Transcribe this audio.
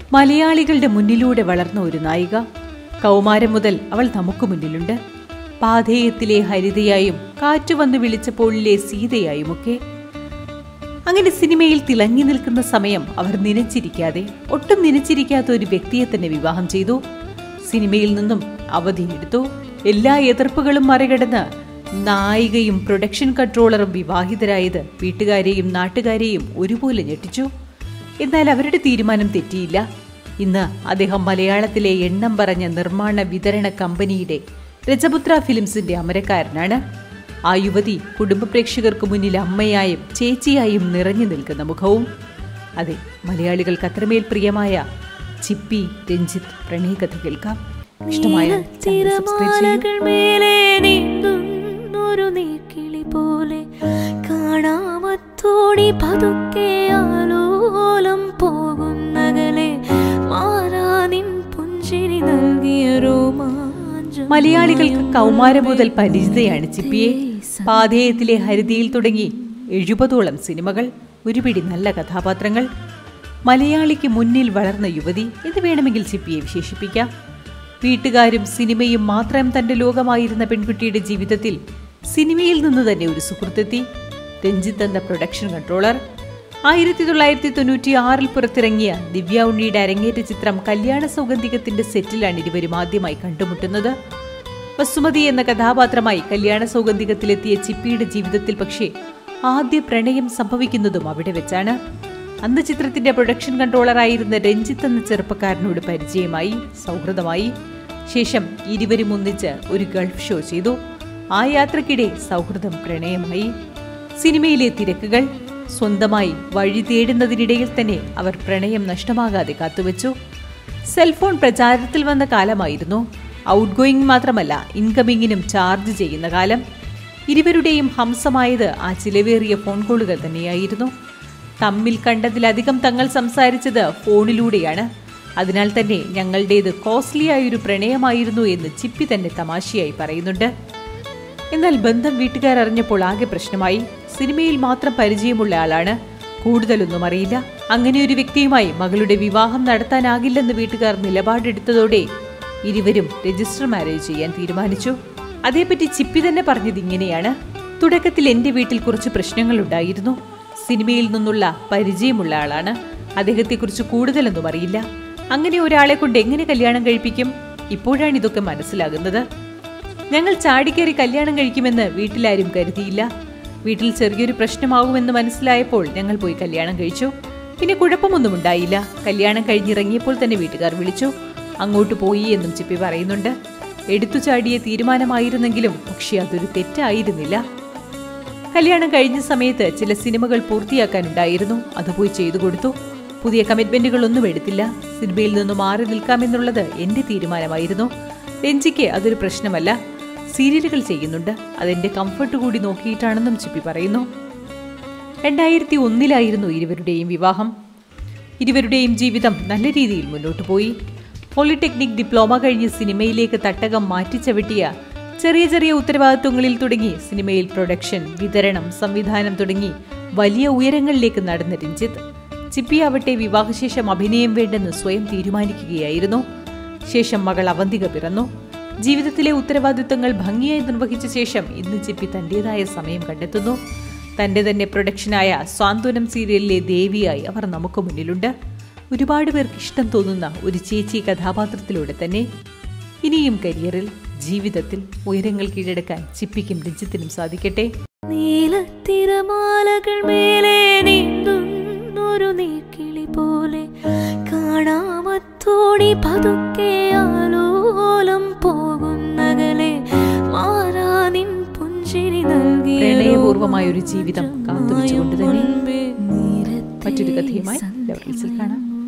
മലയാളികളുടെ മുന്നിലൂടെ വളർന്ന ഒരു നായിക കൗമാരം മുതൽ അവൾ നമുക്ക് മുന്നിലുണ്ട് പാധേയത്തിലെ ഹരിതയായും കാറ്റു വന്ന് വിളിച്ചപ്പോഴിലെ സീതയായുമൊക്കെ അങ്ങനെ സിനിമയിൽ തിളങ്ങി നിൽക്കുന്ന സമയം അവർ നനച്ചിരിക്കാതെ ഒട്ടും നനച്ചിരിക്കാത്ത ഒരു വ്യക്തിയെ തന്നെ വിവാഹം ചെയ്തു സിനിമയിൽ നിന്നും അവധിയെടുത്തു എല്ലാ എതിർപ്പുകളും മറികടന്ന് നായികയും പ്രൊഡക്ഷൻ കൺട്രോളറും വിവാഹിതരായത് വീട്ടുകാരെയും നാട്ടുകാരെയും ഒരുപോലെ ഞെട്ടിച്ചു എന്നാൽ അവരുടെ തീരുമാനം തെറ്റിയില്ല ഇന്ന് അദ്ദേഹം മലയാളത്തിലെ എണ്ണം പറഞ്ഞ നിർമ്മാണ വിതരണ കമ്പനിയുടെ രജപുത്ര ഫിലിംസിന്റെ അമരക്കാരനാണ് ആ യുവതി കുടുംബ പ്രേക്ഷകർക്ക് മുന്നിൽ അമ്മയായും ചേച്ചിയായും നിറഞ്ഞു നിൽക്കുന്ന മുഖവും അതെ മലയാളികൾക്ക് അത്രമേൽ പ്രിയമായ ചിപ്പി രഞ്ജിത്ത് പ്രണയകഥ കേൾക്കാം ഇഷ്ടമായ ചാനൽ സബ്സ്ക്രൈബ് ചെയ്യൂ തിരമാലകൾ മേലെ നീന്തുന്നൊരു നീക്കിളി പോലെ കാണാമത്തോടി പതുക്കെ ആലോലം പോകുന്നകലെ മാറാനിൻ പുഞ്ചിരി നൽകിയ രോമാഞ്ചം മലയാളികൾക്ക് കൗമാരം മുതൽ പരിചിതയാണ് ചിപ്പിയെ പാതേയത്തിലെ ഹരിതയിൽ തുടങ്ങി എഴുപതോളം സിനിമകൾ ഒരുപിടി നല്ല കഥാപാത്രങ്ങൾ മലയാളിക്ക് മുന്നിൽ വളർന്ന യുവതി എന്ന് വേണമെങ്കിൽ ചിപ്പിയെ വിശേഷിപ്പിക്കാം വീട്ടുകാരും സിനിമയും മാത്രം തന്റെ ലോകമായിരുന്ന പെൺകുട്ടിയുടെ ജീവിതത്തിൽ സിനിമയിൽ നിന്ന് തന്നെ ഒരു സുഹൃത്തെത്തി രഞ്ജിത്ത് എന്ന പ്രൊഡക്ഷൻ കൺട്രോളർ ആയിരത്തി തൊള്ളായിരത്തി തൊണ്ണൂറ്റി ആറിൽ പുറത്തിറങ്ങിയ ദിവ്യ ഉണ്ണിയുടെ അരങ്ങേറ്റ ചിത്രം കല്യാണ സൗഗന്ധികത്തിന്റെ സെറ്റിലാണ് ഇരുവരും ആദ്യമായി കണ്ടുമുട്ടുന്നത് വസുമതി എന്ന കഥാപാത്രമായി കല്യാണ സൗഗന്ധികത്തിലെത്തിയ ചിപ്പിയുടെ ജീവിതത്തിൽ പക്ഷേ ആദ്യ പ്രണയം സംഭവിക്കുന്നതും അവിടെ വെച്ചാണ് അന്ന് ചിത്രത്തിന്റെ പ്രൊഡക്ഷൻ കൺട്രോളറായിരുന്ന രഞ്ജിത്ത് എന്ന ചെറുപ്പക്കാരനോട് പരിചയമായി സൗഹൃദമായി ശേഷം ഇരുവരും ഒന്നിച്ച് ഒരു ഗൾഫ് ഷോ ചെയ്തു ആ യാത്രക്കിടെ സൗഹൃദം പ്രണയമായി സിനിമയിലെ തിരക്കുകൾ സ്വന്തമായി വഴി തേടുന്നതിനിടയിൽ തന്നെ അവർ പ്രണയം നഷ്ടമാകാതെ കാത്തുവച്ചു സെൽഫോൺ പ്രചാരത്തിൽ വന്ന കാലമായിരുന്നു ഔട്ട് ഗോയിങ് മാത്രമല്ല ഇൻകമിങ്ങിനും ചാർജ് ചെയ്യുന്ന കാലം ഇരുവരുടെയും ഹംസമായത് ആ ചിലവേറിയ ഫോൺ കോളുകൾ തന്നെയായിരുന്നു തമ്മിൽ കണ്ടതിലധികം തങ്ങൾ സംസാരിച്ചത് ഫോണിലൂടെയാണ് അതിനാൽ തന്നെ ഞങ്ങളുടേത് കോസ്റ്റ്ലി ആയൊരു പ്രണയമായിരുന്നു എന്ന് ചിപ്പി തന്നെ തമാശയായി പറയുന്നുണ്ട് എന്നാൽ ബന്ധം വീട്ടുകാർ അറിഞ്ഞപ്പോൾ ആകെ പ്രശ്നമായി സിനിമയിൽ മാത്രം പരിചയമുള്ള ആളാണ് കൂടുതലൊന്നും അറിയില്ല അങ്ങനെ ഒരു വ്യക്തിയുമായി മകളുടെ വിവാഹം നടത്താനാകില്ലെന്ന് വീട്ടുകാർ നിലപാടെടുത്തതോടെ ഇരുവരും രജിസ്റ്റർ മാരേജ് ചെയ്യാൻ തീരുമാനിച്ചു അതേപ്പറ്റി ചിപ്പി തന്നെ പറഞ്ഞത് ഇങ്ങനെയാണ് തുടക്കത്തിൽ എന്റെ വീട്ടിൽ കുറച്ച് പ്രശ്നങ്ങൾ ഉണ്ടായിരുന്നു സിനിമയിൽ നിന്നുള്ള പരിചയമുള്ള ആളാണ് അദ്ദേഹത്തെക്കുറിച്ച് കൂടുതലൊന്നും അറിയില്ല അങ്ങനെ ഒരാളെ കൊണ്ട് എങ്ങനെ കല്യാണം കഴിപ്പിക്കും ഇപ്പോഴാണ് ഇതൊക്കെ മനസ്സിലാകുന്നത് ഞങ്ങൾ ചാടിക്കേറി കല്യാണം കഴിക്കുമെന്ന് വീട്ടിലാരും കരുതിയില്ല വീട്ടിൽ ചെറിയൊരു പ്രശ്നമാകുമെന്ന് മനസ്സിലായപ്പോൾ ഞങ്ങൾ പോയി കല്യാണം കഴിച്ചു പിന്നെ കുഴപ്പമൊന്നും ഉണ്ടായില്ല കല്യാണം കഴിഞ്ഞിറങ്ങിയപ്പോൾ തന്നെ വീട്ടുകാർ വിളിച്ചു അങ്ങോട്ട് പോയി എന്നും ചിപ്പി പറയുന്നുണ്ട് എടുത്തു ചാടിയ തീരുമാനമായിരുന്നെങ്കിലും പക്ഷെ അതൊരു തെറ്റായിരുന്നില്ല കല്യാണം കഴിഞ്ഞ സമയത്ത് ചില സിനിമകൾ പൂർത്തിയാക്കാനുണ്ടായിരുന്നു അത് പോയി ചെയ്തു കൊടുത്തു പുതിയ കമ്മിറ്റ്മെന്റുകളൊന്നും എടുത്തില്ല സിനിമയിൽ നിന്ന് മാറി നിൽക്കാമെന്നുള്ളത് എന്റെ തീരുമാനമായിരുന്നു രഞ്ജിക്ക് അതൊരു പ്രശ്നമല്ല സീരിയലുകൾ ചെയ്യുന്നുണ്ട് അതെന്റെ കംഫർട്ട് കൂടി നോക്കിയിട്ടാണെന്നും ചിപ്പി പറയുന്നു രണ്ടായിരത്തി ഒന്നിലായിരുന്നു ഇരുവരുടെയും വിവാഹം ഇരുവരുടെയും ജീവിതം നല്ല രീതിയിൽ മുന്നോട്ട് പോയി പോളിടെക്നിക് ഡിപ്ലോമ കഴിഞ്ഞ് സിനിമയിലേക്ക് തട്ടകം മാറ്റിച്ചവിട്ടിയ ചെറിയ ചെറിയ ഉത്തരവാദിത്വങ്ങളിൽ തുടങ്ങി സിനിമയിൽ പ്രൊഡക്ഷൻ വിതരണം സംവിധാനം തുടങ്ങി വലിയ ഉയരങ്ങളിലേക്ക് നടന്ന രഞ്ജിത്ത് ചിപ്പിയാവട്ടെ വിവാഹശേഷം അഭിനയം വേണ്ടെന്ന് സ്വയം തീരുമാനിക്കുകയായിരുന്നു ശേഷം മകൾ അവന്തിക പിറന്നു ജീവിതത്തിലെ ഉത്തരവാദിത്വങ്ങൾ ഭംഗിയായി നിർവഹിച്ച ശേഷം ഇന്ന് ചിപ്പി തന്റേതായ സമയം കണ്ടെത്തുന്നു തന്റെ തന്നെ പ്രൊഡക്ഷനായ സ്വാന്തനം സീരിയലിലെ ദേവിയായി അവർ നമുക്ക് മുന്നിലുണ്ട് ഒരുപാട് പേർക്ക് ഇഷ്ടം തോന്നുന്ന ഒരു ചേച്ചി കഥാപാത്രത്തിലൂടെ തന്നെ ഇനിയും കരിയറിൽ ജീവിതത്തിൽ ഉയരങ്ങൾ കീഴടക്കാൻ ചിപ്പിക്കും രഞ്ജിത്തിനും സാധിക്കട്ടെ നീലത്തിരമാലകൾ മേലെ നീന്തുന്നൊരു നീക്കിളി പോലെ കാണാമത്തോടി പതുക്കെ ആലോലം പോകുന്നകലെ മാറാനിൻ പുഞ്ചിരി നൽകിയ പ്രണയപൂർവമായ ഒരു ജീവിതം കാത്തുവെച്ചുകൊണ്ട് തന്നെ മുൻപേ നീരത്തെ മറ്റൊരു കഥയുമായി ലവറീസിൽ കാണാം